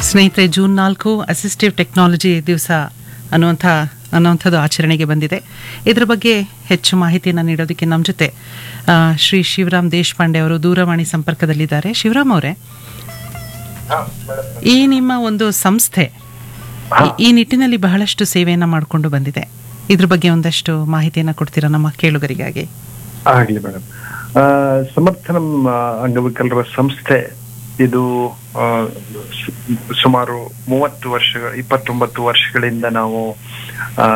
ಸ್ನೇಹಿತರೆ ಜೂನ್ ನಾಲ್ಕು assistive technology ದಿವಸ ಅನ್ನುವಂಥ ಅನ್ನುವಂಥದ್ದು ಆಚರಣೆಗೆ ಬಂದಿದೆ ಇದರ ಬಗ್ಗೆ ಹೆಚ್ಚು ಮಾಹಿತಿಯನ್ನು ನೀಡೋದಕ್ಕೆ ನಮ್ಮ ಜೊತೆ ಆ, ಶ್ರೀ ಶಿವರಾಮ್ ದೇಶಪಾಂಡೆ ಅವರು ದೂರವಾಣಿ ಸಂಪರ್ಕದಲ್ಲಿದ್ದಾರೆ ಶಿವರಾಮ್ ಅವರೇ ಈ ನಿಮ್ಮ ಒಂದು ಸಂಸ್ಥೆ ಈ- ಈ ನಿಟ್ಟಿನಲ್ಲಿ ಬಹಳಷ್ಟು ಸೇವೆಯನ್ನು ಮಾಡಿಕೊಂಡು ಬಂದಿದೆ ಇದ್ರ ಬಗ್ಗೆ ಒಂದಷ್ಟು ಮಾಹಿತಿಯನ್ನು ಕೊಡ್ತೀರಾ ನಮ್ಮ ಕೇಳುಗರಿಗಾಗಿ ಆಗ್ಲಿ ಮೇಡಮ್ ಸಮರ್ಥನಂ ಆ, ಅಂಗವಿಕಲರ ಸಂಸ್ಥೆ ಇದು ಆ, ಸು- ಸುಮಾರು ಮೂವತ್ತು ವರ್ಷ ಇಪ್ಪತ್ತೊಂಬತ್ತು ವರ್ಷಗಳಿಂದ ನಾವು ಆ,